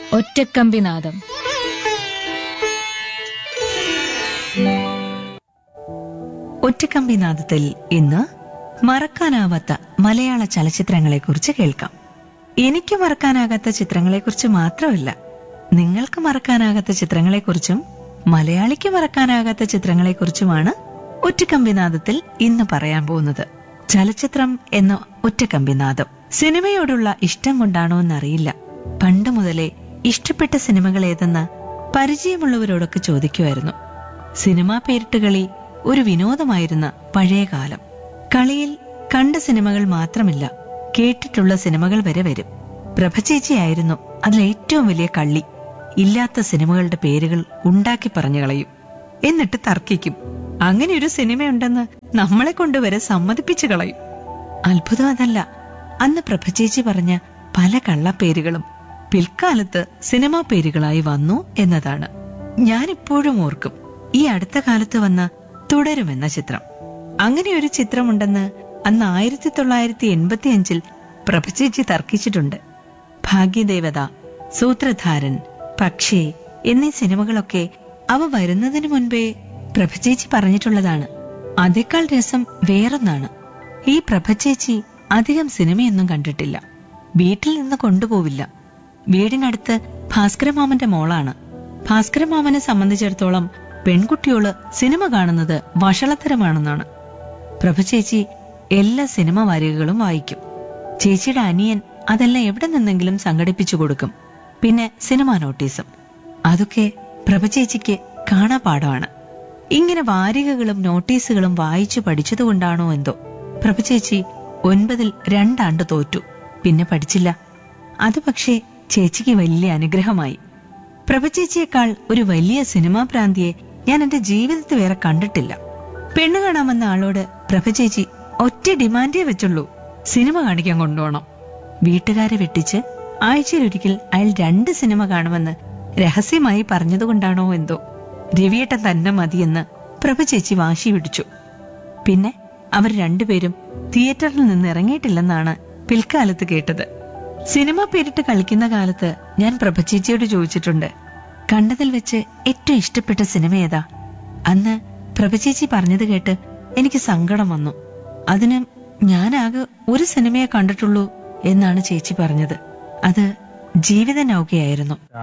ഒറ്റക്കമ്പിനാദം ഒറ്റക്കമ്പിനാദത്തിൽ ഇന്ന് മറക്കാനാവാത്ത മലയാള ചലച്ചിത്രങ്ങളെക്കുറിച്ച് കേൾക്കാം എനിക്ക് മറക്കാനാകാത്ത ചിത്രങ്ങളെക്കുറിച്ച് മാത്രമല്ല നിങ്ങൾക്ക് മറക്കാനാകാത്ത ചിത്രങ്ങളെക്കുറിച്ചും മലയാളിക്ക് മറക്കാനാകാത്ത ചിത്രങ്ങളെക്കുറിച്ചുമാണ് ഒറ്റക്കമ്പിനാദത്തിൽ ഇന്ന് പറയാൻ പോകുന്നത് ചലച്ചിത്രം എന്ന ഒറ്റക്കമ്പിനാദം സിനിമയോടുള്ള ഇഷ്ടം കൊണ്ടാണോ എന്നറിയില്ല പണ്ട് മുതലേ ഇഷ്ടപ്പെട്ട സിനിമകൾ ഏതെന്ന് പരിചയമുള്ളവരോടൊക്കെ ചോദിക്കുമായിരുന്നു സിനിമാ പേരിട്ടുകളി ഒരു വിനോദമായിരുന്ന പഴയ കാലം കളിയിൽ കണ്ട സിനിമകൾ മാത്രമില്ല കേട്ടിട്ടുള്ള സിനിമകൾ വരെ വരും പ്രഭചേച്ചിയായിരുന്നു അതിൽ ഏറ്റവും വലിയ കള്ളി ഇല്ലാത്ത സിനിമകളുടെ പേരുകൾ ഉണ്ടാക്കി പറഞ്ഞു കളയും എന്നിട്ട് തർക്കിക്കും അങ്ങനെ ഒരു സിനിമയുണ്ടെന്ന് നമ്മളെ കൊണ്ടുവരെ സമ്മതിപ്പിച്ചു കളയും അത്ഭുതം അതല്ല അന്ന് പ്രഭചേച്ചി പറഞ്ഞ പല കള്ളപ്പേരുകളും പിൽക്കാലത്ത് സിനിമാ പേരുകളായി വന്നു എന്നതാണ് ഞാനിപ്പോഴും ഓർക്കും ഈ അടുത്ത കാലത്ത് വന്ന തുടരുമെന്ന ചിത്രം അങ്ങനെ ഒരു ചിത്രമുണ്ടെന്ന് അന്ന് ആയിരത്തി തൊള്ളായിരത്തി എൺപത്തിയഞ്ചിൽ പ്രഭചേച്ചി തർക്കിച്ചിട്ടുണ്ട് ഭാഗ്യദേവത സൂത്രധാരൻ പക്ഷേ എന്നീ സിനിമകളൊക്കെ അവ വരുന്നതിന് മുൻപേ പ്രഭചേച്ചി പറഞ്ഞിട്ടുള്ളതാണ് അതേക്കാൾ രസം വേറൊന്നാണ് ഈ പ്രഭചേച്ചി അധികം സിനിമയൊന്നും കണ്ടിട്ടില്ല വീട്ടിൽ നിന്ന് കൊണ്ടുപോവില്ല വീടിനടുത്ത് ഭാസ്കരമാമന്റെ മോളാണ് ഭാസ്കരമാമനെ സംബന്ധിച്ചിടത്തോളം പെൺകുട്ടിയോള് സിനിമ കാണുന്നത് വഷളത്തരമാണെന്നാണ് പ്രഭചേച്ചി എല്ലാ സിനിമ വാരികകളും വായിക്കും ചേച്ചിയുടെ അനിയൻ അതെല്ലാം എവിടെ നിന്നെങ്കിലും സംഘടിപ്പിച്ചു കൊടുക്കും പിന്നെ സിനിമാ നോട്ടീസും അതൊക്കെ പ്രഭചേച്ചിക്ക് കാണാപാഠമാണ് ഇങ്ങനെ വാരികകളും നോട്ടീസുകളും വായിച്ചു പഠിച്ചതുകൊണ്ടാണോ എന്തോ പ്രഭചേച്ചി ഒൻപതിൽ രണ്ടാണ്ട് തോറ്റു പിന്നെ പഠിച്ചില്ല അത് പക്ഷേ ചേച്ചിക്ക് വലിയ അനുഗ്രഹമായി പ്രഭചേച്ചിയേക്കാൾ ഒരു വലിയ സിനിമാ പ്രാന്തിയെ ഞാൻ എന്റെ ജീവിതത്തിൽ വേറെ കണ്ടിട്ടില്ല പെണ്ണ് കാണാമെന്ന ആളോട് പ്രഭചേച്ചി ഒറ്റ ഡിമാൻഡേ വെച്ചുള്ളൂ സിനിമ കാണിക്കാൻ കൊണ്ടുപോകണം വീട്ടുകാരെ വെട്ടിച്ച് ആഴ്ചയിലൊരിക്കൽ അയാൾ രണ്ട് സിനിമ കാണുമെന്ന് രഹസ്യമായി പറഞ്ഞതുകൊണ്ടാണോ എന്തോ രവിയേട്ടൻ തന്നെ മതിയെന്ന് പ്രഭചേച്ചി വാശി പിടിച്ചു പിന്നെ അവർ രണ്ടുപേരും തിയേറ്ററിൽ നിന്ന് ഇറങ്ങിയിട്ടില്ലെന്നാണ് പിൽക്കാലത്ത് കേട്ടത് സിനിമ പേരിട്ട് കളിക്കുന്ന കാലത്ത് ഞാൻ പ്രഭചേച്ചിയോട് ചോദിച്ചിട്ടുണ്ട് കണ്ടതിൽ വെച്ച് ഏറ്റവും ഇഷ്ടപ്പെട്ട സിനിമ ഏതാ അന്ന് പ്രഭചേച്ചി പറഞ്ഞത് കേട്ട് എനിക്ക് സങ്കടം വന്നു അതിന് ഞാനാകെ ഒരു സിനിമയെ കണ്ടിട്ടുള്ളൂ എന്നാണ് ചേച്ചി പറഞ്ഞത് അത് ജീവിത നൗകയായിരുന്നു